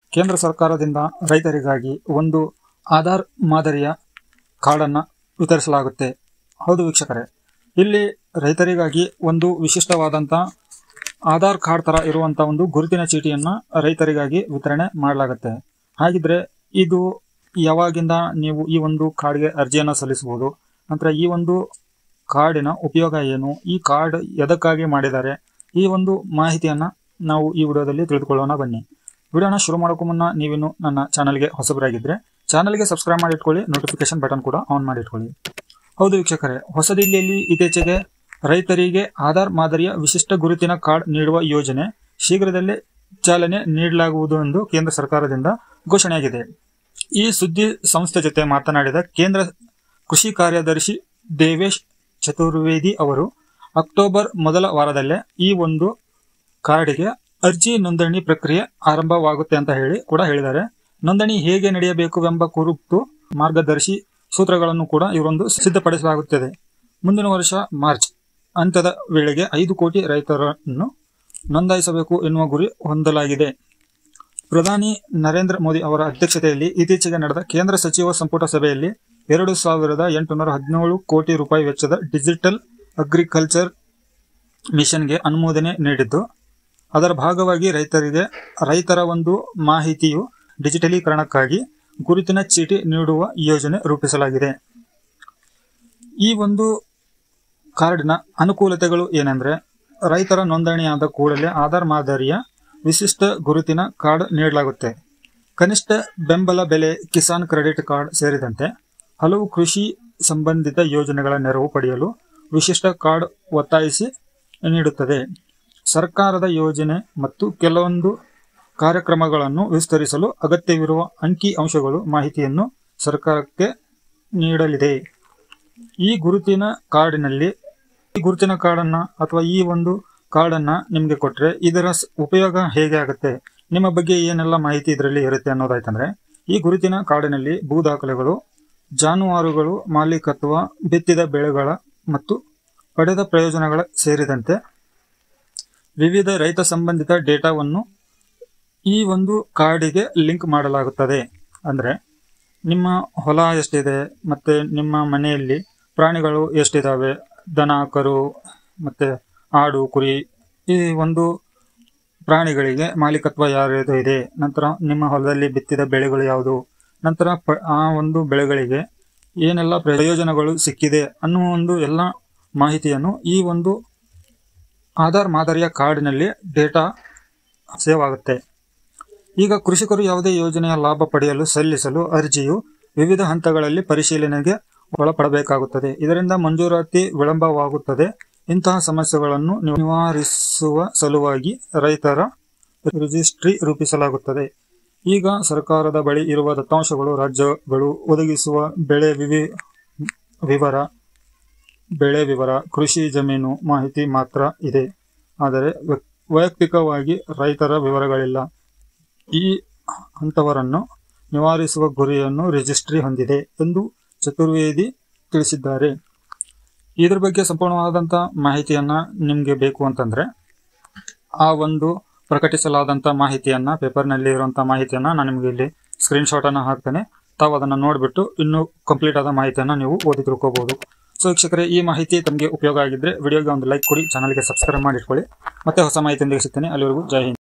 ಕೇಂದ್ರ ಸರ್ಕಾರದಿಂದ ರೈತರಿಗಾಗಿ ಒಂದು ಆಧಾರ್ ಮಾದರಿಯ ಕಾರ್ಡನ್ನು ವಿತರಿಸಲಾಗುತ್ತೆ ಹೌದು ವೀಕ್ಷಕರೇ ಇಲ್ಲಿ ರೈತರಿಗಾಗಿ ಒಂದು ವಿಶಿಷ್ಟವಾದಂಥ ಆಧಾರ್ ಕಾರ್ಡ್ ತರ ಇರುವಂತ ಒಂದು ಗುರುತಿನ ಚೀಟಿಯನ್ನ ರೈತರಿಗಾಗಿ ವಿತರಣೆ ಮಾಡಲಾಗುತ್ತೆ ಹಾಗಿದ್ರೆ ಇದು ಯಾವಾಗಿಂದ ನೀವು ಈ ಒಂದು ಕಾರ್ಡ್ಗೆ ಅರ್ಜಿಯನ್ನು ಸಲ್ಲಿಸಬಹುದು ನಂತರ ಈ ಒಂದು ಕಾರ್ಡಿನ ಉಪಯೋಗ ಏನು ಈ ಕಾರ್ಡ್ ಎದಕ್ಕಾಗಿ ಮಾಡಿದ್ದಾರೆ ಈ ಒಂದು ಮಾಹಿತಿಯನ್ನ ನಾವು ಈ ವಿಡಿಯೋದಲ್ಲಿ ತಿಳಿದುಕೊಳ್ಳೋಣ ಬನ್ನಿ ವಿಡಿಯೋನ ಶುರು ಮಾಡೋಕ್ಕೂ ಮುನ್ನ ನೀವಿನ್ನು ನನ್ನ ಚಾನಲ್ಗೆ ಹೊಸಬರಾಗಿದ್ದರೆ ಚಾನಲ್ಗೆ ಸಬ್ಸ್ಕ್ರೈಬ್ ಮಾಡಿ ಇಟ್ಕೊಳ್ಳಿ ನೋಟಿಫಿಕೇಶನ್ ಬಟನ್ ಕೂಡ ಆನ್ ಮಾಡಿ ಇಟ್ಕೊಳ್ಳಿ ಹೌದು ವೀಕ್ಷಕರೇ ಹೊಸದಿಲ್ಲಿಯಲ್ಲಿ ಇತ್ತೀಚೆಗೆ ರೈತರಿಗೆ ಆಧಾರ್ ಮಾದರಿಯ ವಿಶಿಷ್ಟ ಗುರುತಿನ ಕಾರ್ಡ್ ನೀಡುವ ಯೋಜನೆ ಶೀಘ್ರದಲ್ಲೇ ಚಾಲನೆ ನೀಡಲಾಗುವುದು ಎಂದು ಕೇಂದ್ರ ಸರ್ಕಾರದಿಂದ ಘೋಷಣೆಯಾಗಿದೆ ಈ ಸುದ್ದಿ ಸಂಸ್ಥೆ ಜೊತೆ ಮಾತನಾಡಿದ ಕೇಂದ್ರ ಕೃಷಿ ಕಾರ್ಯದರ್ಶಿ ದೇವೇಶ್ ಚತುರ್ವೇದಿ ಅವರು ಅಕ್ಟೋಬರ್ ಮೊದಲ ವಾರದಲ್ಲೇ ಈ ಒಂದು ಕಾರ್ಡಿಗೆ ಅರ್ಜಿ ನೋಂದಣಿ ಪ್ರಕ್ರಿಯೆ ಆರಂಭವಾಗುತ್ತೆ ಅಂತ ಹೇಳಿ ಕೂಡ ಹೇಳಿದ್ದಾರೆ ನೋಂದಣಿ ಹೇಗೆ ನಡೆಯಬೇಕೆಂಬ ಕುರಿತು ಮಾರ್ಗದರ್ಶಿ ಸೂತ್ರಗಳನ್ನು ಕೂಡ ಇವರೊಂದು ಸಿದ್ಧಪಡಿಸಲಾಗುತ್ತದೆ ಮುಂದಿನ ವರ್ಷ ಮಾರ್ಚ್ ಅಂತ್ಯದ ವೇಳೆಗೆ ಐದು ಕೋಟಿ ರೈತರನ್ನು ನೋಂದಾಯಿಸಬೇಕು ಎನ್ನುವ ಗುರಿ ಹೊಂದಲಾಗಿದೆ ಪ್ರಧಾನಿ ನರೇಂದ್ರ ಮೋದಿ ಅವರ ಅಧ್ಯಕ್ಷತೆಯಲ್ಲಿ ಇತ್ತೀಚೆಗೆ ನಡೆದ ಕೇಂದ್ರ ಸಚಿವ ಸಂಪುಟ ಸಭೆಯಲ್ಲಿ ಎರಡು ಸಾವಿರದ ಎಂಟುನೂರ ಹದಿನೇಳು ಕೋಟಿ ರೂಪಾಯಿ ವೆಚ್ಚದ ಡಿಜಿಟಲ್ ಅಗ್ರಿಕಲ್ಚರ್ ಮಿಷನ್ಗೆ ಅನುಮೋದನೆ ನೀಡಿದ್ದು ಅದರ ಭಾಗವಾಗಿ ರೈತರಿಗೆ ರೈತರ ಒಂದು ಮಾಹಿತಿಯು ಡಿಜಿಟಲೀಕರಣಕ್ಕಾಗಿ ಗುರುತಿನ ಚೀಟಿ ನೀಡುವ ಯೋಜನೆ ರೂಪಿಸಲಾಗಿದೆ ಈ ಒಂದು ಕಾರ್ಡಿನ ಅನುಕೂಲತೆಗಳು ಏನೆಂದ್ರೆ ರೈತರ ನೋಂದಣಿಯಾದ ಕೂಡಲೇ ಆಧಾರ್ ಮಾದರಿಯ ವಿಶಿಷ್ಟ ಗುರುತಿನ ಕಾರ್ಡ್ ನೀಡಲಾಗುತ್ತೆ ಕನಿಷ್ಠ ಬೆಂಬಲ ಬೆಲೆ ಕಿಸಾನ್ ಕ್ರೆಡಿಟ್ ಕಾರ್ಡ್ ಸೇರಿದಂತೆ ಹಲವು ಕೃಷಿ ಸಂಬಂಧಿತ ಯೋಜನೆಗಳ ನೆರವು ಪಡೆಯಲು ವಿಶಿಷ್ಟ ಕಾರ್ಡ್ ಒತ್ತಾಯಿಸಿ ನೀಡುತ್ತದೆ ಸರ್ಕಾರದ ಯೋಜನೆ ಮತ್ತು ಕೆಲವೊಂದು ಕಾರ್ಯಕ್ರಮಗಳನ್ನು ವಿಸ್ತರಿಸಲು ಅಗತ್ಯವಿರುವ ಅಂಕಿ ಅಂಶಗಳು ಮಾಹಿತಿಯನ್ನು ಸರ್ಕಾರಕ್ಕೆ ನೀಡಲಿದೆ ಈ ಗುರುತಿನ ಕಾರ್ಡಿನಲ್ಲಿ ಈ ಗುರುತಿನ ಕಾರ್ಡನ್ನ ಅಥವಾ ಈ ಒಂದು ಕಾರ್ಡನ್ನ ನಿಮಗೆ ಕೊಟ್ರೆ ಇದರ ಸ್- ಉಪಯೋಗ ಹೇಗೆ ಆಗುತ್ತೆ ನಿಮ್ಮ ಬಗ್ಗೆ ಏನೆಲ್ಲ ಮಾಹಿತಿ ಇದರಲ್ಲಿ ಇರುತ್ತೆ ಅನ್ನೋದಾಯ್ತಂದ್ರೆ ಈ ಗುರುತಿನ ಕಾರ್ಡಿನಲ್ಲಿ ಭೂ ದಾಖಲೆಗಳು ಜಾನುವಾರುಗಳು ಮಾಲೀಕತ್ವ ಬಿತ್ತಿದ ಬೆಳೆಗಳ ಮತ್ತು ಪಡೆದ ಪ್ರಯೋಜನಗಳ ಸೇರಿದಂತೆ ವಿವಿಧ ರೈತ ಸಂಬಂಧಿತ ಡೇಟಾವನ್ನು ಈ ಒಂದು ಕಾರ್ಡಿಗೆ ಲಿಂಕ್ ಮಾಡಲಾಗುತ್ತದೆ ಅಂದ್ರೆ ನಿಮ್ಮ ಹೊಲ ಎಷ್ಟಿದೆ ಮತ್ತೆ ನಿಮ್ಮ ಮನೆಯಲ್ಲಿ ಪ್ರಾಣಿಗಳು ಎಷ್ಟಿದಾವೆ ದನ ಕರು ಮತ್ತೆ ಆಡು ಕುರಿ ಈ ಒಂದು ಪ್ರಾಣಿಗಳಿಗೆ ಮಾಲೀಕತ್ವ ಯಾರ್ಯಾವುದು ಇದೆ ನಂತರ ನಿಮ್ಮ ಹೊಲದಲ್ಲಿ ಬಿತ್ತಿದ ಬೆಳೆಗಳು ಯಾವುದು ನಂತರ ಪ- ಆ ಒಂದು ಬೆಳೆಗಳಿಗೆ ಏನೆಲ್ಲ ಪ್ರಯೋಜನಗಳು ಸಿಕ್ಕಿದೆ ಅನ್ನುವ ಒಂದು ಎಲ್ಲ ಮಾಹಿತಿಯನ್ನು ಈ ಒಂದು ಆಧಾರ್ ಮಾದರಿಯ ಕಾರ್ಡಿನಲ್ಲಿ ಡೇಟಾ ಸೇವ್ ಆಗುತ್ತೆ ಈಗ ಕೃಷಿಕರು ಯಾವುದೇ ಯೋಜನೆಯ ಲಾಭ ಪಡೆಯಲು ಸಲ್ಲಿಸಲು ಅರ್ಜಿಯು ವಿವಿಧ ಹಂತಗಳಲ್ಲಿ ಪರಿಶೀಲನೆಗೆ ಒಳಪಡಬೇಕಾಗುತ್ತದೆ ಇದರಿಂದ ಮಂಜೂರಾತಿ ವಿಳಂಬವಾಗುತ್ತದೆ ಇಂತಹ ಸಮಸ್ಯೆಗಳನ್ನು ನಿವಾರಿಸುವ ಸಲುವಾಗಿ ರೈತರ ರಿಜಿಸ್ಟ್ರಿ ರೂಪಿಸಲಾಗುತ್ತದೆ ಈಗ ಸರ್ಕಾರದ ಬಳಿ ಇರುವ ದತ್ತಾಂಶಗಳು ರಾಜ್ಯಗಳು ಒದಗಿಸುವ ಬೆಳೆ ವಿವಿ ವಿವರ ಬೆಳೆ ವಿವರ ಕೃಷಿ ಜಮೀನು ಮಾಹಿತಿ ಮಾತ್ರ ಇದೆ ಆದರೆ ವ್ಯ- ವೈಯಕ್ತಿಕವಾಗಿ ರೈತರ ವಿವರಗಳಿಲ್ಲ ಈ ಹಂತವರನ್ನು ನಿವಾರಿಸುವ ಗುರಿಯನ್ನು ರಿಜಿಸ್ಟ್ರಿ ಹೊಂದಿದೆ ಎಂದು ಚತುರ್ವೇದಿ ತಿಳಿಸಿದ್ದಾರೆ ಇದ್ರ ಬಗ್ಗೆ ಸಂಪೂರ್ಣವಾದಂಥ ಮಾಹಿತಿಯನ್ನ ನಿಮಗೆ ಬೇಕು ಅಂತಂದ್ರೆ ಆ ಒಂದು ಪ್ರಕಟಿಸಲಾದಂಥ ಮಾಹಿತಿಯನ್ನ ಪೇಪರ್ನಲ್ಲಿ ಇರುವಂಥ ಮಾಹಿತಿಯನ್ನ ನಾನು ನಿಮಗೆ ಇಲ್ಲಿ ಸ್ಕ್ರೀನ್ಶಾಟ್ ಅನ್ನ ಹಾಕ್ತೇನೆ ತಾವು ಅದನ್ನ ನೋಡಿಬಿಟ್ಟು ಇನ್ನೂ ಕಂಪ್ಲೀಟ್ ಆದ ಮಾಹಿತಿಯನ್ನ ನೀವು ಓದಿ ತಿಳ್ಕೋಬಹುದು ಸೊ ವೀಕ್ಷಕರೇ ಈ ಮಾಹಿತಿ ತಮಗೆ ಉಪಯೋಗ ಆಗಿದ್ರೆ ವಿಡಿಯೋಗೆ ಒಂದು ಲೈಕ್ ಕೊಡಿ ಚಾನಲ್ಗೆ ಸಬ್ಸ್ಕ್ರೈಬ್ ಮಾಡಿ ಇಟ್ಕೊಳ್ಳಿ ಮತ್ತೆ ಹೊಸ ಮಾಹಿತಿಯೊಂದಿಗೆ ಸಿಗ್ತೇನೆ ಅಲ್ಲಿವರೆಗೂ ಜೈ ಹಿಂದ್